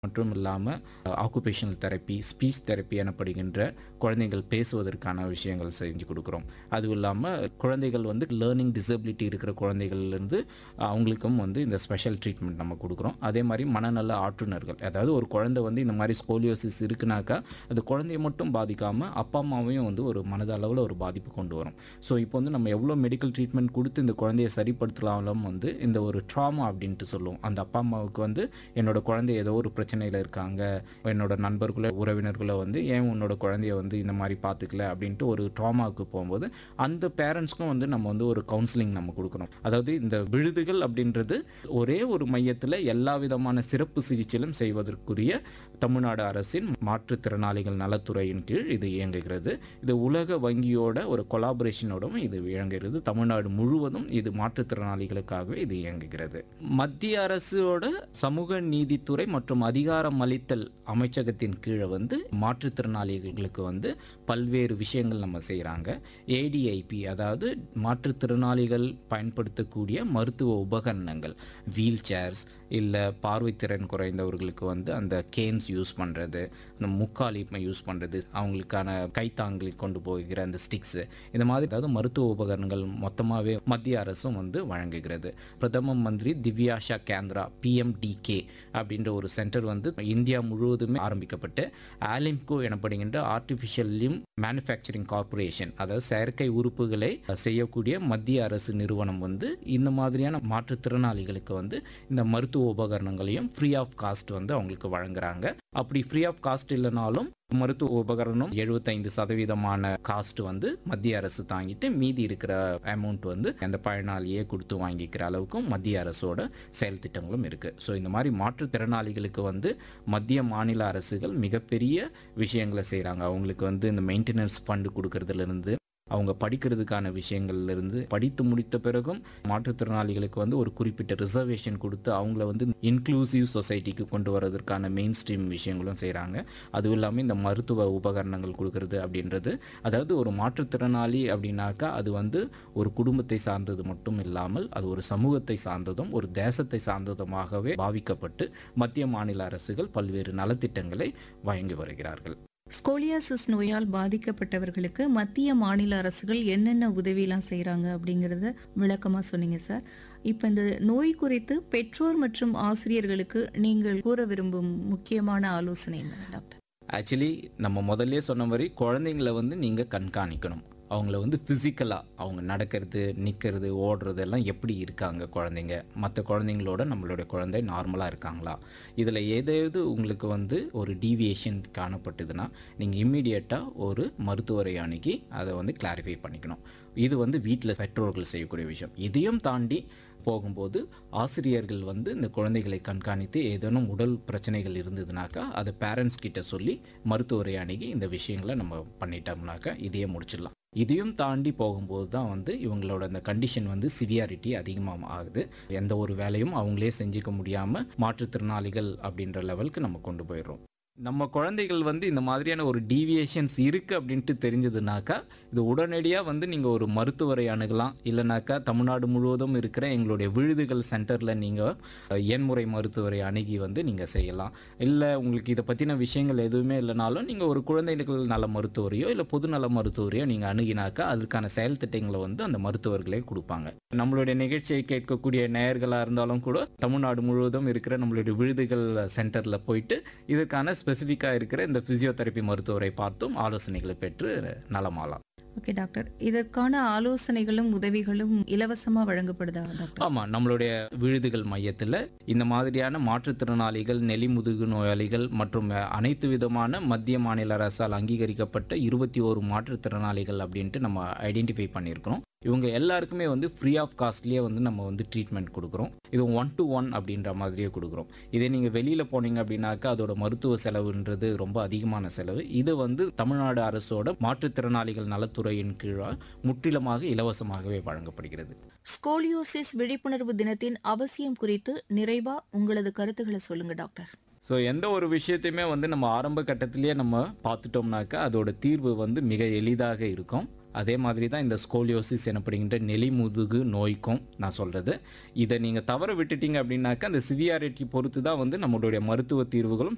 மற்றும் இல்லாமல் occupational therapy speech therapy எனப்படுகின்ற குழந்தைகள் பேசுவதற்கான விஷயங்கள் செஞ்சு கொடுக்குறோம் அதுவும் இல்லாமல் குழந்தைகள் வந்து லேர்னிங் டிசபிலிட்டி இருக்கிற குழந்தைகள்லேருந்து அவங்களுக்கும் வந்து இந்த ஸ்பெஷல் ட்ரீட்மெண்ட் நம்ம கொடுக்குறோம் அதே மாதிரி மனநல ஆற்றுநர்கள் அதாவது ஒரு குழந்தை வந்து இந்த மாதிரி ஸ்கோலியோசிஸ் இருக்குனாக்கா அது குழந்தைய மட்டும் பாதிக்காமல் அப்பா அம்மாவையும் வந்து ஒரு மனதளவில் ஒரு பாதிப்பு கொண்டு வரும் ஸோ இப்போ வந்து நம்ம எவ்வளோ மெடிக்கல் ட்ரீட்மெண்ட் கொடுத்து இந்த குழந்தைய சரிப்படுத்தலாலும் வந்து இந்த ஒரு ட்ராமா அப்படின்ட்டு சொல்லுவோம் அந்த அப்பா அம்மாவுக்கு வந்து என்னோட குழந்தை ஏதோ ஒரு பிரச்சனையில் இருக்காங்க என்னோட நண்பர்களோ உறவினர்களோ வந்து ஏன் உன்னோட குழந்தைய வந்து இந்த மாதிரி பார்த்துக்கல அப்படின்ட்டு ஒரு ட்ராமாவுக்கு போகும்போது அந்த பேரண்ட்ஸ்க்கும் வந்து நம்ம வந்து ஒரு கவுன்சிலிங் நம்ம கொடுக்கணும் அதாவது இந்த விழுதுகள் அப்படின்றது ஒரே ஒரு மையத்தில் எல்லா விதமான சிறப்பு சிகிச்சையிலும் செய்வதற்குரிய தமிழ்நாடு அரசின் மாற்றுத்திறனாளிகள் நலத்துறையின் கீழ் இது இயங்குகிறது இது உலக வங்கியோட ஒரு கொலாபரேஷனோடும் இது இயங்குகிறது தமிழ்நாடு முழுவதும் இது மாற்றுத்திறனாளிகளுக்காகவே இது இயங்குகிறது மத்திய அரசோட சமூக நீதித்துறை மற்றும் அதிகாரம் அளித்தல் அமைச்சகத்தின் கீழே வந்து மாற்றுத்திறனாளிகளுக்கு வந்து பல்வேறு விஷயங்கள் நம்ம செய்கிறாங்க ஏடிஐபி அதாவது மாற்றுத்திறனாளிகள் பயன்படுத்தக்கூடிய மருத்துவ உபகரணங்கள் வீல் சேர்ஸ் இல்லை பார்வைத்திறன் குறைந்தவர்களுக்கு வந்து அந்த கேன்ஸ் யூஸ் பண்ணுறது இந்த முக்காலி யூஸ் பண்ணுறது அவங்களுக்கான கைத்தாங்கல் கொண்டு போகிற அந்த ஸ்டிக்ஸு இந்த மாதிரி அதாவது மருத்துவ உபகரணங்கள் மொத்தமாகவே மத்திய அரசும் வந்து வழங்குகிறது பிரதம மந்திரி திவ்யாஷா கேந்திரா பிஎம்டிகே அப்படின்ற ஒரு சென்டர் வந்து இந்தியா முழுவதுமே ஆரம்பிக்கப்பட்டு ஆலிம்கோ எனப்படுகின்ற ஆர்டிஃபிஷியல் லிம் மேனுஃபேக்சரிங் கார்ப்பரேஷன் அதாவது செயற்கை உறுப்புகளை செய்யக்கூடிய மத்திய அரசு நிறுவனம் வந்து இந்த மாதிரியான மாற்றுத்திறனாளிகளுக்கு வந்து இந்த மருத்துவ உபகரணங்களையும் ஃப்ரீ ஆஃப் காஸ்ட் வந்து அவங்களுக்கு வழங்குறாங்க அப்படி ஃப்ரீ ஆஃப் காஸ்ட் இல்லைனாலும் மருத்துவ உபகரணம் எழுபத்தைந்து சதவீதமான காஸ்ட் வந்து மத்திய அரசு தாங்கிட்டு மீதி இருக்கிற அமௌண்ட் வந்து அந்த பயனாளியே கொடுத்து வாங்கிக்கிற அளவுக்கும் மத்திய அரசோட செயல் திட்டங்களும் இருக்குது ஸோ இந்த மாதிரி மாற்றுத்திறனாளிகளுக்கு வந்து மத்திய மாநில அரசுகள் மிகப்பெரிய விஷயங்களை செய்கிறாங்க அவங்களுக்கு வந்து இந்த மெயின்டெனன்ஸ் ஃபண்டு கொடுக்கறதுலேருந்து அவங்க படிக்கிறதுக்கான விஷயங்கள்லேருந்து படித்து முடித்த பிறகும் மாற்றுத்திறனாளிகளுக்கு வந்து ஒரு குறிப்பிட்ட ரிசர்வேஷன் கொடுத்து அவங்கள வந்து இன்க்ளூசிவ் சொசைட்டிக்கு கொண்டு வரதற்கான மெயின் ஸ்ட்ரீம் விஷயங்களும் செய்கிறாங்க அதுவும் இல்லாமல் இந்த மருத்துவ உபகரணங்கள் கொடுக்கறது அப்படின்றது அதாவது ஒரு மாற்றுத்திறனாளி அப்படின்னாக்கா அது வந்து ஒரு குடும்பத்தை சார்ந்தது மட்டும் இல்லாமல் அது ஒரு சமூகத்தை சார்ந்ததும் ஒரு தேசத்தை சார்ந்ததுமாகவே பாவிக்கப்பட்டு மத்திய மாநில அரசுகள் பல்வேறு நலத்திட்டங்களை வழங்கி வருகிறார்கள் ஸ்கோலியாசிஸ் நோயால் பாதிக்கப்பட்டவர்களுக்கு மத்திய மாநில அரசுகள் என்னென்ன உதவியெல்லாம் செய்கிறாங்க அப்படிங்கிறத விளக்கமாக சொன்னீங்க சார் இப்போ இந்த நோய் குறித்து பெற்றோர் மற்றும் ஆசிரியர்களுக்கு நீங்கள் கூற விரும்பும் முக்கியமான ஆலோசனை என்ன டாக்டர் ஆக்சுவலி நம்ம முதல்ல சொன்ன மாதிரி குழந்தைங்களை வந்து நீங்கள் கண்காணிக்கணும் அவங்கள வந்து ஃபிசிக்கலாக அவங்க நடக்கிறது நிற்கிறது ஓடுறது எல்லாம் எப்படி இருக்காங்க குழந்தைங்க மற்ற குழந்தைங்களோட நம்மளுடைய குழந்தை நார்மலாக இருக்காங்களா இதில் ஏதாவது உங்களுக்கு வந்து ஒரு டீவியேஷன் காணப்பட்டதுன்னா நீங்கள் இம்மிடியட்டாக ஒரு மருத்துவரை அணுகி அதை வந்து கிளாரிஃபை பண்ணிக்கணும் இது வந்து வீட்டில் பெற்றோர்கள் செய்யக்கூடிய விஷயம் இதையும் தாண்டி போகும்போது ஆசிரியர்கள் வந்து இந்த குழந்தைகளை கண்காணித்து ஏதேனும் உடல் பிரச்சனைகள் இருந்ததுனாக்கா அதை பேரண்ட்ஸ் கிட்ட சொல்லி மருத்துவரை அணுகி இந்த விஷயங்களை நம்ம பண்ணிட்டோம்னாக்கா இதையே முடிச்சிடலாம் இதையும் தாண்டி போகும்போது தான் வந்து இவங்களோட அந்த கண்டிஷன் வந்து சிவியாரிட்டி அதிகமாக ஆகுது எந்த ஒரு வேலையும் அவங்களே செஞ்சுக்க முடியாமல் மாற்றுத்திறனாளிகள் அப்படின்ற லெவலுக்கு நம்ம கொண்டு போயிடுறோம் நம்ம குழந்தைகள் வந்து இந்த மாதிரியான ஒரு டீவியேஷன்ஸ் இருக்குது அப்படின்ட்டு தெரிஞ்சதுனாக்கா இது உடனடியாக வந்து நீங்கள் ஒரு மருத்துவரை அணுகலாம் இல்லைனாக்கா தமிழ்நாடு முழுவதும் இருக்கிற எங்களுடைய விழுதுகள் சென்டரில் நீங்கள் எண்முறை மருத்துவரை அணுகி வந்து நீங்கள் செய்யலாம் இல்லை உங்களுக்கு இதை பற்றின விஷயங்கள் எதுவுமே இல்லைனாலும் நீங்கள் ஒரு குழந்தைகள் நல மருத்துவரையோ இல்லை பொதுநல மருத்துவரையோ நீங்கள் அணுகினாக்கா அதுக்கான செயல் திட்டங்களை வந்து அந்த மருத்துவர்களே கொடுப்பாங்க நம்மளுடைய நிகழ்ச்சியை கேட்கக்கூடிய நேயர்களாக இருந்தாலும் கூட தமிழ்நாடு முழுவதும் இருக்கிற நம்மளுடைய விழுதுகள் சென்டரில் போயிட்டு இதுக்கான ஸ்பெசிஃபிக்காக இருக்கிற இந்த ஃபிசியோதெரப்பி மருத்துவரை பார்த்தும் ஆலோசனைகளை பெற்று நலமாலாம் ஓகே டாக்டர் இதற்கான ஆலோசனைகளும் உதவிகளும் இலவசமாக வழங்கப்படுதா டாக்டர் ஆமாம் நம்மளுடைய விழுதுகள் மையத்தில் இந்த மாதிரியான மாற்றுத்திறனாளிகள் நெலிமுதுகு நோயாளிகள் மற்றும் அனைத்து விதமான மத்திய மாநில அரசால் அங்கீகரிக்கப்பட்ட இருபத்தி ஓரு மாற்றுத்திறனாளிகள் அப்படின்ட்டு நம்ம ஐடென்டிஃபை பண்ணியிருக்கிறோம் இவங்க எல்லாருக்குமே வந்து ஃப்ரீ ஆஃப் காஸ்ட்லேயே வந்து நம்ம வந்து ட்ரீட்மெண்ட் கொடுக்குறோம் இது ஒன் டு ஒன் அப்படின்ற மாதிரியே கொடுக்குறோம் இதே நீங்கள் வெளியில் போனீங்க அப்படின்னாக்கா அதோட மருத்துவ செலவுன்றது ரொம்ப அதிகமான செலவு இது வந்து தமிழ்நாடு அரசோட மாற்றுத்திறனாளிகள் நலத்துறையின் கீழாக முற்றிலுமாக இலவசமாகவே வழங்கப்படுகிறது ஸ்கோலியோசிஸ் விழிப்புணர்வு தினத்தின் அவசியம் குறித்து நிறைவா உங்களது கருத்துக்களை சொல்லுங்க டாக்டர் ஸோ எந்த ஒரு விஷயத்தையுமே வந்து நம்ம ஆரம்ப கட்டத்திலேயே நம்ம பார்த்துட்டோம்னாக்கா அதோட தீர்வு வந்து மிக எளிதாக இருக்கும் அதே மாதிரி தான் இந்த ஸ்கோலியோசிஸ் எனப்படுகின்ற நெலிமுதுகு நோய்க்கும் நான் சொல்கிறது இதை நீங்கள் தவற விட்டுட்டீங்க அப்படின்னாக்கா அந்த சிவியாரிட்டி பொறுத்து தான் வந்து நம்மளுடைய மருத்துவ தீர்வுகளும்